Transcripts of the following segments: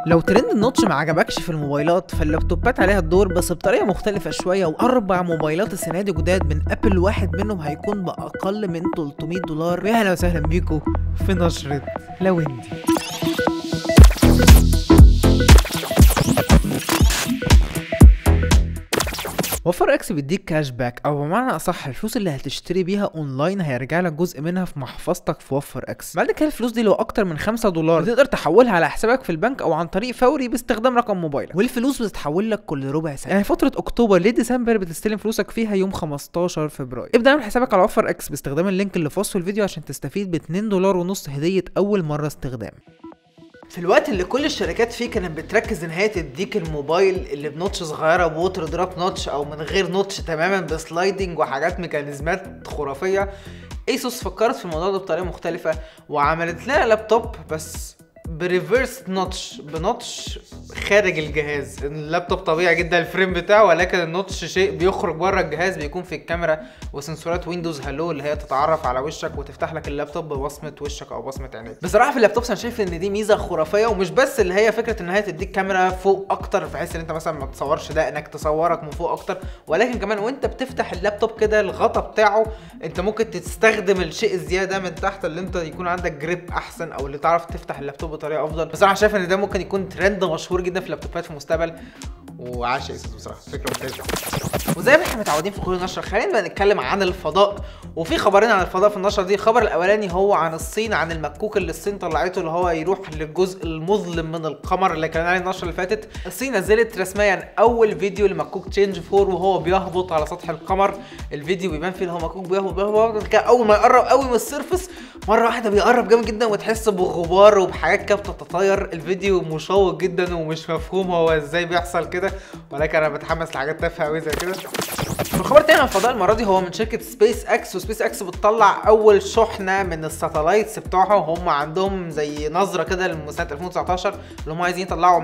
لو ترند النوتش ما عجبكش في الموبايلات فاللابتوبات عليها الدور بس بطريقه مختلفه شويه واربع موبايلات السنه دي جداد من ابل واحد منهم هيكون باقل من 300 دولار يا اهلا وسهلا بيكم في نشره لويندي وفر اكس بيديك كاش باك او بمعنى اصح الفلوس اللي هتشتري بيها اونلاين هيرجع لك جزء منها في محفظتك في وفر اكس بعد كده الفلوس دي لو اكتر من 5 دولار تقدر تحولها على حسابك في البنك او عن طريق فوري باستخدام رقم موبايلك والفلوس بتتحول لك كل ربع ساعه يعني فتره اكتوبر لديسمبر بتستلم فلوسك فيها يوم 15 فبراير ابدا اعمل حسابك على وفر اكس باستخدام اللينك اللي في وصف الفيديو عشان تستفيد ب 2 دولار ونص هديه اول مره استخدام في الوقت اللي كل الشركات فيه كانت بتركز ان هي تديك الموبايل اللي بنوتش صغيره بوتر دروب نوتش او من غير نوتش تماما بسلايدنج وحاجات ميكانيزمات خرافيه ايسوس فكرت في الموضوع ده بطريقه مختلفه وعملت لنا لابتوب بس بريفرس نوتش بنوتش خارج الجهاز اللابتوب طبيعي جدا الفريم بتاعه ولكن النوتش شيء بيخرج بره الجهاز بيكون في الكاميرا وسنسورات ويندوز هالو اللي هي تتعرف على وشك وتفتح لك اللابتوب ببصمه وشك او بصمه عينيك بصراحه في اللابتوب انا شايف ان دي ميزه خرافيه ومش بس اللي هي فكره ان هي تديك كاميرا فوق اكتر بحيث ان انت مثلا ما تصورش ده انك تصورك من فوق اكتر ولكن كمان وانت بتفتح اللابتوب كده الغطا بتاعه انت ممكن تستخدم الشيء الزياده من تحت اللي انت يكون عندك جريب احسن او اللي تعرف تفتح اللابتوب بطريقه افضل بصراحه شايف ان ده ممكن يكون ترند مشهور جدا في اللابتوبات في المستقبل وعاش ايسوس بصراحه فكره ممتازه وزي ما احنا متعودين في كل نشره خلينا بقى نتكلم عن الفضاء وفي خبرين عن الفضاء في النشره دي الخبر الاولاني هو عن الصين عن المكوك اللي الصين طلعته اللي هو يروح للجزء المظلم من القمر اللي كان عليه النشره اللي فاتت الصين نزلت رسميا اول فيديو لمكوك تشينج 4 وهو بيهبط على سطح القمر الفيديو بيبان فيه ان هو مكوك بيهبط بيهبط كده اول ما يقرب قوي من السيرفس مره واحده بيقرب جامد جدا وتحس بغبار وبحاجات كده بتتطاير الفيديو مشوق جدا ومش مفهوم هو ازاي بيحصل كده ولكن انا بتحمس لحاجات تافهه قوي زي كده الخبر التاني عن الفضاء المره دي هو من شركه سبيس اكس وسبيس اكس بتطلع اول شحنه من الساتلايتس بتوعهم هم عندهم زي نظره كده لسنه 2019 اللي هم عايزين يطلعوا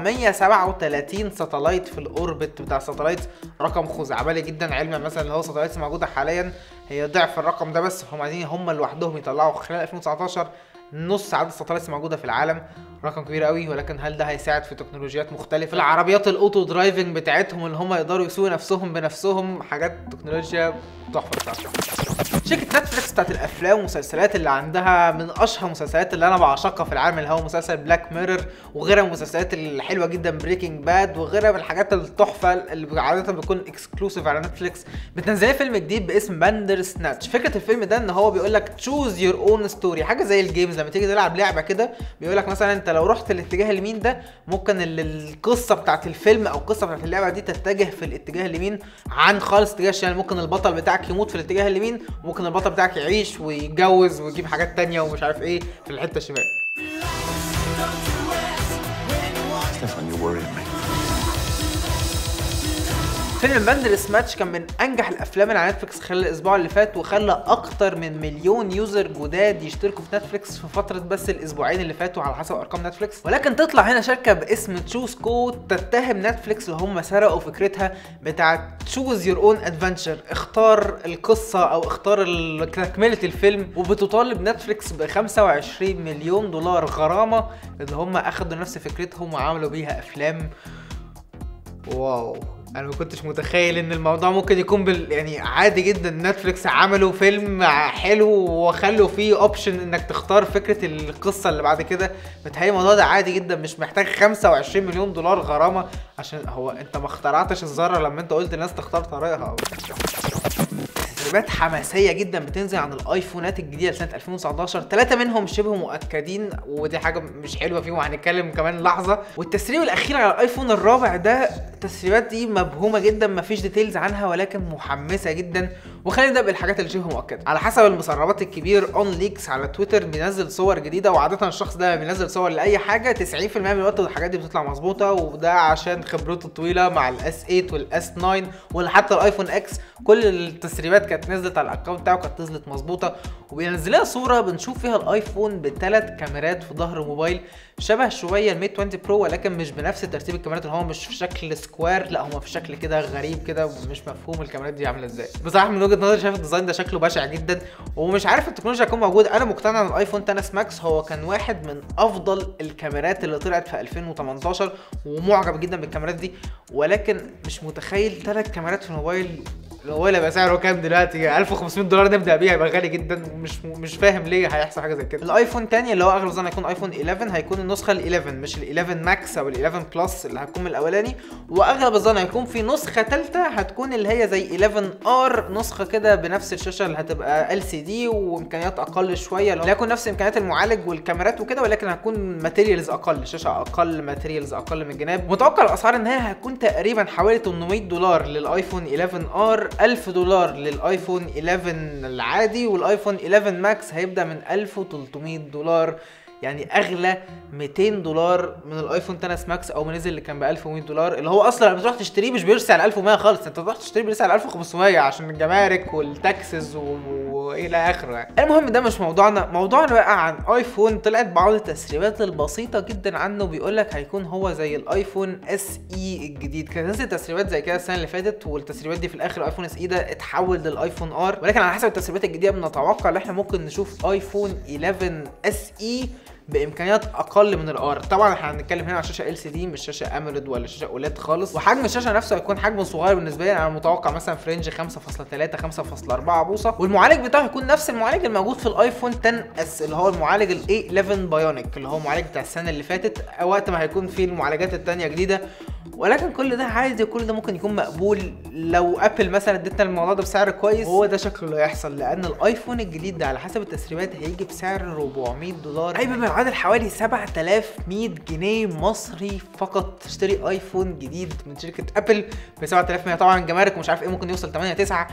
137 ساتلايت في الاوربت بتاع الساتلايت رقم خزعبلي جدا علما مثلا اللي هو ساتلايتس موجوده حاليا هي ضعف الرقم ده بس هم عايزين هم لوحدهم يطلعوا خلال 2019 نص عدد الساتلايتس موجوده في العالم رقم كبير قوي ولكن هل ده هيساعد في تكنولوجيات مختلفه العربيات الاوتو درايفنج بتاعتهم اللي هم يقدروا يسوقوا نفسهم بنفسهم حاجات تكنولوجيا تحفه بصراحه شركه نتفليكس بتاعت الافلام والمسلسلات اللي عندها من اشهر المسلسلات اللي انا بعشقها في العالم اللي هو مسلسل بلاك ميرور وغيرها من المسلسلات الحلوه جدا بريكنج باد وغيرها من الحاجات التحفه اللي عاده بتكون اكسكلوسيف على نتفليكس بتنزل فيلم جديد باسم باندر سناتش فكره الفيلم ده ان هو بيقول لك تشوز يور اون ستوري حاجه زي الجيمز لما تيجي تلعب لعبه كده بيقول لك مثلا انت لو رحت الاتجاه اليمين ده ممكن القصه بتاعت الفيلم او القصه بتاعت اللعبه دي تتجه في الاتجاه اليمين عن خالص اتجاه الشمال ممكن البطل بتاعك يموت في الاتجاه اليمين وممكن البطل بتاعك يعيش ويتجوز ويجيب حاجات تانية ومش عارف ايه في الحته الشمال Stefan, you worry me. فيلم باندرس ماتش كان من انجح الافلام اللي على نتفلكس خلال الاسبوع اللي فات وخلى اكتر من مليون يوزر جداد يشتركوا في نتفلكس في فتره بس الاسبوعين اللي فاتوا على حسب ارقام نتفلكس ولكن تطلع هنا شركه باسم تشوز كو تتهم نتفلكس اللي هم سرقوا فكرتها بتاعه تشوز يور اون ادفنتشر اختار القصه او اختار ال- تكمله الفيلم وبتطالب نتفلكس ب 25 مليون دولار غرامه ان هم اخدوا نفس فكرتهم وعملوا بيها افلام واو انا ما كنتش متخيل ان الموضوع ممكن يكون بال يعني عادي جدا نتفليكس عملوا فيلم حلو وخلوا فيه اوبشن انك تختار فكره القصه اللي بعد كده متهيألي الموضوع ده عادي جدا مش محتاج 25 مليون دولار غرامه عشان هو انت ما اخترعتش الذره لما انت قلت الناس تختار طريقها تسريبات حماسيه جدا بتنزل عن الايفونات الجديده لسنه 2019 ثلاثه منهم شبه مؤكدين ودي حاجه مش حلوه فيهم وهنتكلم كمان لحظه والتسريب الاخير على الايفون الرابع ده التسريبات دي مبهومه جدا مفيش ديتيلز عنها ولكن محمسه جدا وخلينا نبدا بالحاجات اللي شبه مؤكده على حسب المسربات الكبير اون ليكس على تويتر بينزل صور جديده وعاده الشخص ده بينزل صور لاي حاجه 90% من الوقت الحاجات دي بتطلع مظبوطه وده عشان خبرته الطويله مع الاس 8 والاس 9 وحتى الايفون اكس كل التسريبات كانت نزلت على الاكونت بتاعه كانت نزلت مظبوطه وبينزل لها صوره بنشوف فيها الايفون بثلاث كاميرات في ظهر موبايل شبه شويه الميت 20 برو ولكن مش بنفس ترتيب الكاميرات اللي هو مش في شكل سكوير لا هما في شكل كده غريب كده مش مفهوم الكاميرات دي عامله ازاي بصراحه من وجهه وجهه نظري شايف الديزاين ده شكله بشع جدا ومش عارف التكنولوجيا هتكون موجوده انا مقتنع ان الايفون 10 اس ماكس هو كان واحد من افضل الكاميرات اللي طلعت في 2018 ومعجب جدا بالكاميرات دي ولكن مش متخيل ثلاث كاميرات في الموبايل الموبايل هيبقى سعره كام دلوقتي 1500 دولار نبدا بيها هيبقى غالي جدا ومش مش فاهم ليه هيحصل حاجه زي كده الايفون تاني اللي هو اغلب الظن هيكون ايفون 11 هيكون النسخه ال 11 مش ال 11 ماكس او ال 11 بلس اللي هتكون من الاولاني واغلب الظن هيكون في نسخه ثالثه هتكون اللي هي زي 11 ار نسخه كده بنفس الشاشه اللي هتبقى ال سي دي وامكانيات اقل شويه اللي هيكون نفس امكانيات المعالج والكاميرات وكده ولكن هتكون ماتيريالز اقل شاشه اقل ماتيريالز اقل من الجناب متوقع الاسعار ان هي هتكون تقريبا حوالي 800 دولار للايفون 11 ار 1000 دولار للايفون 11 العادي والايفون 11 ماكس هيبدا من 1300 دولار يعني اغلى 200 دولار من الايفون 10 اس ماكس او ما نزل اللي كان ب 1100 دولار اللي هو اصلا لما تروح تشتريه مش بيرسي على 1100 خالص انت تروح تشتريه بيرسي على 1500 عشان الجمارك والتاكسز و- والى اخره يعني المهم ده مش موضوعنا موضوعنا بقى عن ايفون طلعت بعض التسريبات البسيطه جدا عنه بيقول لك هيكون هو زي الايفون اس اي الجديد كانت نزلت تسريبات زي كده السنه اللي فاتت والتسريبات دي في الاخر الايفون اس اي ده اتحول للايفون ار ولكن على حسب التسريبات الجديده بنتوقع ان احنا ممكن نشوف ايفون 11 اس اي بامكانيات اقل من الار طبعا احنا هنتكلم هنا على شاشه ال سي دي مش شاشه اموليد ولا شاشه اولاد خالص وحجم الشاشه نفسه هيكون حجم صغير بالنسبه لي انا متوقع مثلا في رينج 5.3 5.4 بوصه والمعالج بتاعه هيكون نفس المعالج الموجود في الايفون 10 اس اللي هو المعالج الاي 11 بايونيك اللي هو المعالج بتاع السنه اللي فاتت وقت ما هيكون فيه المعالجات التانية جديده ولكن كل ده عادي كل ده ممكن يكون مقبول لو ابل مثلا ادتنا الموضوع ده بسعر كويس هو ده شكله اللي هيحصل لان الايفون الجديد ده على حسب التسريبات هيجي بسعر 400 دولار هيبقى بيعادل حوالي 7100 جنيه مصري فقط تشتري ايفون جديد من شركه ابل ب 7100 طبعا جمارك ومش عارف ايه ممكن يوصل 8 9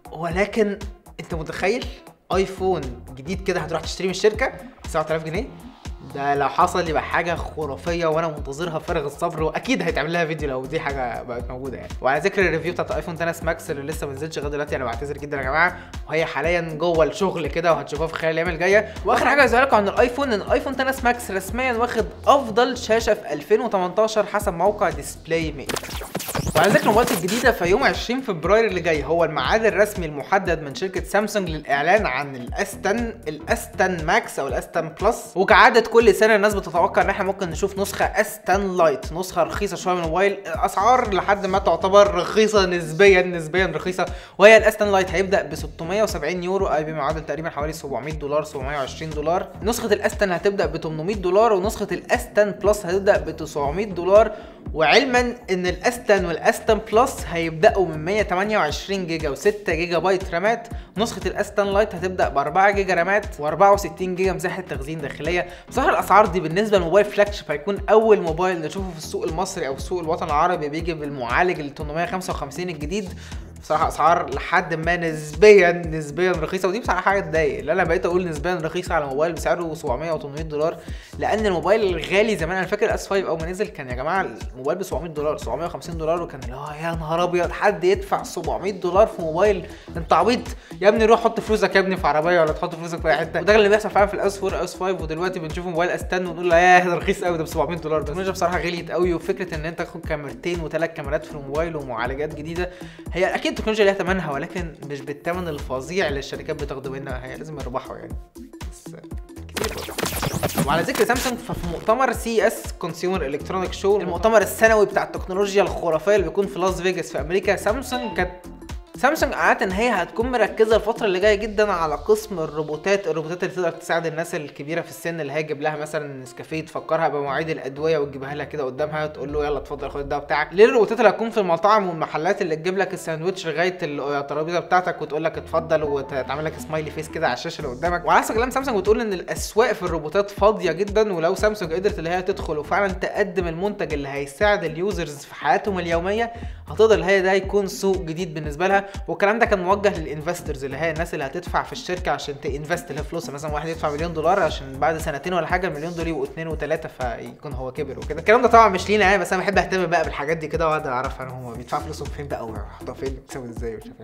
ولكن انت متخيل ايفون جديد كده هتروح تشتريه من الشركه ب 7000 جنيه ده لو حصل يبقى حاجه خرافيه وانا منتظرها فارغ الصبر واكيد هيتعمل لها فيديو لو دي حاجه بقت موجوده يعني وعلى ذكر الريفيو بتاعت ايفون 10 اس ماكس اللي لسه ما نزلتش لغايه دلوقتي انا بعتذر جدا يا جماعه وهي حاليا جوه الشغل كده وهتشوفوها في خلال الايام الجايه واخر حاجه عايز لكم عن الايفون ان الايفون 10 اس ماكس رسميا واخد افضل شاشه في 2018 حسب موقع ديسبلاي ميت وعلى ذكر الموبايلات الجديده في يوم 20 فبراير اللي جاي هو الميعاد الرسمي المحدد من شركه سامسونج للاعلان عن الاستن الاستن ماكس او الاستن بلس وكعاده كل سنه الناس بتتوقع ان احنا ممكن نشوف نسخه استن لايت نسخه رخيصه شويه من الموبايل اسعار لحد ما تعتبر رخيصه نسبيا نسبيا رخيصه وهي الاستن لايت هيبدا ب 670 يورو اي بمعادل تقريبا حوالي 700 دولار 720 دولار نسخه الاستن هتبدا ب 800 دولار ونسخه الاستن بلس هتبدا ب 900 دولار وعلما ان الاستن والاستن بلس هيبداوا من 128 جيجا و6 جيجا بايت رامات نسخه الاستن لايت هتبدا ب 4 جيجا رامات و64 جيجا مساحه تخزين داخليه بصراحه الاسعار دي بالنسبه للموبايل فلاج شيب هيكون اول موبايل نشوفه في السوق المصري او سوق الوطن العربي بيجي بالمعالج ال 855 الجديد بصراحه اسعار لحد ما نسبيا نسبيا رخيصه ودي بصراحه حاجه تضايق لان انا بقيت اقول نسبيا رخيصه على موبايل بسعره 700 و 800 دولار لان الموبايل الغالي زمان انا فاكر اس 5 اول ما نزل كان يا جماعه الموبايل ب 700 دولار 750 دولار وكان اللي هو يا نهار ابيض حد يدفع 700 دولار في موبايل انت عبيط يا ابني روح حط فلوسك يا ابني في عربيه ولا تحط فلوسك في اي حته وده اللي بيحصل فعلا في الاس 4 اس 5 ودلوقتي بنشوف موبايل اس 10 ونقول لا يا ده رخيص قوي ده ب 700 دولار بس التكنولوجيا بصراحه غليت قوي وفكره ان انت تاخد كاميرتين وثلاث كاميرات في الموبايل ومعالجات جديده هي اكيد التكنولوجيا ليها ثمنها ولكن مش بالثمن الفظيع اللي الشركات بتاخده منها هي لازم يربحوا يعني بس كتير برضه. وعلى ذكر سامسونج ففي مؤتمر سي اس كونسيومر الكترونيك شو المؤتمر السنوي بتاع التكنولوجيا الخرافيه اللي بيكون في لاس فيجاس في امريكا سامسونج كانت سامسونج قالت ان هي هتكون مركزه الفتره اللي جايه جدا على قسم الروبوتات الروبوتات اللي تقدر تساعد الناس الكبيره في السن اللي هيجيب لها مثلا نسكافيه تفكرها بمواعيد الادويه وتجيبها لها كده قدامها تقول له يلا اتفضل خد الدواء بتاعك ليه الروبوتات اللي هتكون في المطاعم والمحلات اللي تجيب لك الساندوتش لغايه الترابيزه بتاعتك وتقول لك اتفضل وتعمل لك سمايلي فيس كده على الشاشه اللي قدامك وعلى حسب كلام سامسونج بتقول ان الاسواق في الروبوتات فاضيه جدا ولو سامسونج قدرت اللي هي تدخل وفعلا تقدم المنتج اللي هيساعد اليوزرز في حياتهم اليوميه هتقدر اللي هي ده يكون سوق جديد بالنسبه لها والكلام ده كان موجه للانفسترز اللي هي الناس اللي هتدفع في الشركه عشان تنفست لها فلوسها مثلا واحد يدفع مليون دولار عشان بعد سنتين ولا حاجه المليون دول يبقوا اتنين وتلاته فيكون هو كبر وكده الكلام ده طبعا مش لينا يعني بس انا بحب اهتم بقى بالحاجات دي كده واقعد اعرف انا هم بيدفعوا فلوسهم فين بقى ويحطوها فين بتسوي ازاي ومش عارف ايه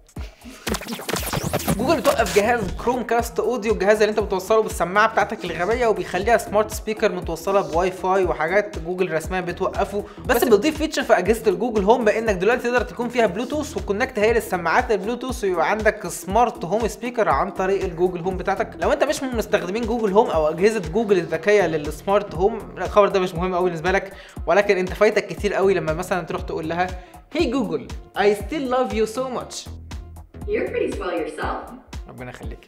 جوجل بتوقف جهاز كروم كاست اوديو الجهاز اللي انت بتوصله بالسماعه بتاعتك الغبيه وبيخليها سمارت سبيكر متوصله بواي فاي وحاجات جوجل رسميا بتوقفه بس بتضيف فيتشر في اجهزه الجوجل هوم بانك دلوقتي تقدر تكون فيها بلوتوث وكونكت هي للسماعات البلوتوث ويبقى عندك سمارت هوم سبيكر عن طريق الجوجل هوم بتاعتك لو انت مش من مستخدمين جوجل هوم او اجهزه جوجل الذكيه للسمارت هوم الخبر ده مش مهم قوي بالنسبه لك ولكن انت فايتك كتير قوي لما مثلا تروح تقول لها هي جوجل I still love you so much You're pretty swell yourself. ربنا يخليك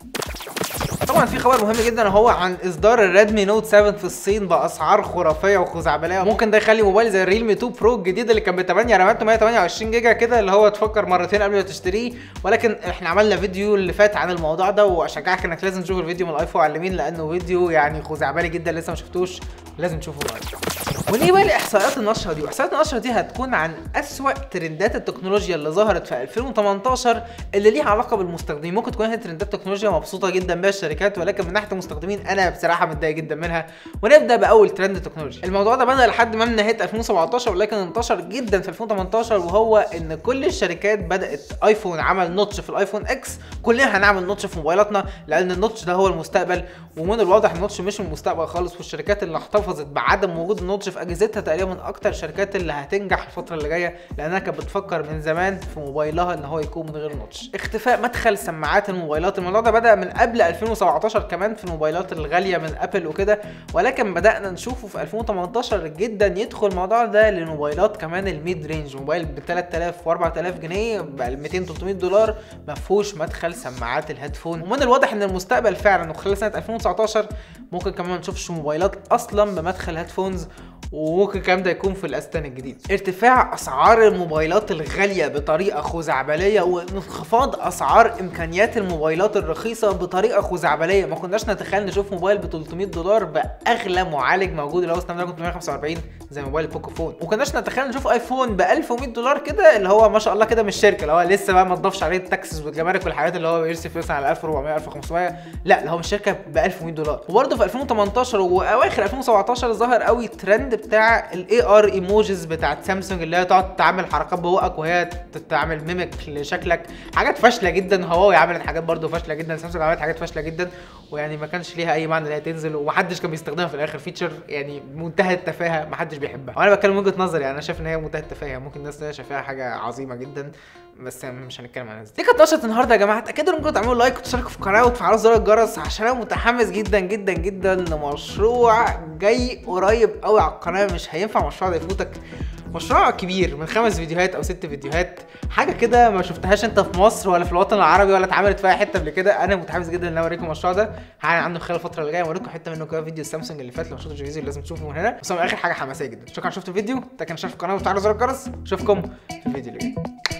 طبعا في خبر مهم جدا وهو عن اصدار الريدمي نوت 7 في الصين باسعار خرافيه وخزعبليه ممكن ده يخلي موبايل زي الريلمي 2 برو الجديد اللي كان ب 8 رامات 128 جيجا كده اللي هو تفكر مرتين قبل ما تشتريه ولكن احنا عملنا فيديو اللي فات عن الموضوع ده واشجعك انك لازم تشوف الفيديو من الايفون على اليمين لانه فيديو يعني خزعبلي جدا لسه ما شفتوش لازم تشوفه دلوقتي ونيجي بقى لاحصائيات النشره دي واحصائيات النشره دي هتكون عن اسوأ ترندات التكنولوجيا اللي ظهرت في 2018 اللي ليها علاقه بالمستخدمين ممكن تكون هي ترندات تكنولوجيا مبسوطه جدا بيها الشركات ولكن من ناحيه المستخدمين انا بصراحه متضايق جدا منها ونبدا باول ترند تكنولوجي الموضوع ده بدا لحد ما من نهايه 2017 ولكن انتشر جدا في 2018 وهو ان كل الشركات بدات ايفون عمل نوتش في الايفون اكس كلنا هنعمل نوتش في موبايلاتنا لان النوتش ده هو المستقبل ومن الواضح ان النوتش مش المستقبل خالص والشركات اللي احتفظت بعدم وجود النوتش في اجهزتها تقريبا من اكتر الشركات اللي هتنجح الفتره اللي جايه لانها كانت بتفكر من زمان في موبايلها ان هو يكون من غير نوتش اختفاء مدخل سماعات الموبايلات الموضوع ده بدا من قبل 2017 كمان في الموبايلات الغاليه من ابل وكده ولكن بدانا نشوفه في 2018 جدا يدخل الموضوع ده للموبايلات كمان الميد رينج موبايل ب 3000 و4000 جنيه ب 200 300 دولار ما فيهوش مدخل سماعات الهيدفون ومن الواضح ان المستقبل فعلا وخلال سنه 2019 ممكن كمان ما نشوفش موبايلات اصلا بمدخل هيدفونز وممكن الكلام ده يكون في الاستان الجديد ارتفاع اسعار الموبايلات الغاليه بطريقه خزعبليه وانخفاض اسعار امكانيات الموبايلات الرخيصه بطريقه خزعبليه ما كناش نتخيل نشوف موبايل ب 300 دولار باغلى معالج موجود اللي هو سناب دراجون 845 زي موبايل بوكو فون وما كناش نتخيل نشوف ايفون ب 1100 دولار كده اللي هو ما شاء الله كده مش شركه اللي هو لسه بقى ما تضافش عليه التاكسس والجمارك والحاجات اللي هو بيرسي مثلا على 1400 1500 لا اللي هو مش شركه ب 1100 دولار وبرده في 2018 واواخر 2017 ظهر قوي ترند بتاع الاي ار ايموجيز بتاعت سامسونج اللي هي تقعد تعمل حركات ببقك وهي تعمل ميمك لشكلك حاجات فاشله جدا هواوي عملت حاجات برده فاشله جدا سامسونج عملت حاجات فاشله جدا ويعني ما كانش ليها اي معنى ان هي تنزل ومحدش كان بيستخدمها في الاخر فيتشر يعني منتهى التفاهه محدش بيحبها وانا بتكلم من وجهه نظري يعني انا شايف ان هي منتهى التفاهه ممكن الناس تانية شايفاها حاجه عظيمه جدا بس مش هنتكلم عن دي كانت نشره النهارده يا جماعه اتاكدوا انكم تعملوا لايك وتشتركوا في القناه وتفعلوا زر الجرس عشان انا متحمس جدا جدا جدا لمشروع جاي قريب قوي على القناه مش هينفع المشروع ده يفوتك مشروع كبير من خمس فيديوهات او ست فيديوهات حاجه كده ما شفتهاش انت في مصر ولا في الوطن العربي ولا اتعملت في اي حته قبل كده انا متحمس جدا ان انا اوريكم المشروع ده هعلن عنه خلال الفتره اللي جايه اوريكم حته منه كده فيديو سامسونج اللي فات لو شفتوا الفيديو اللي لازم تشوفه من هنا بس هو من اخر حاجه حماسيه جدا شكرا شفتوا الفيديو ده كان شايف القناه وتفعلوا زر الجرس اشوفكم في الفيديو اللي جاي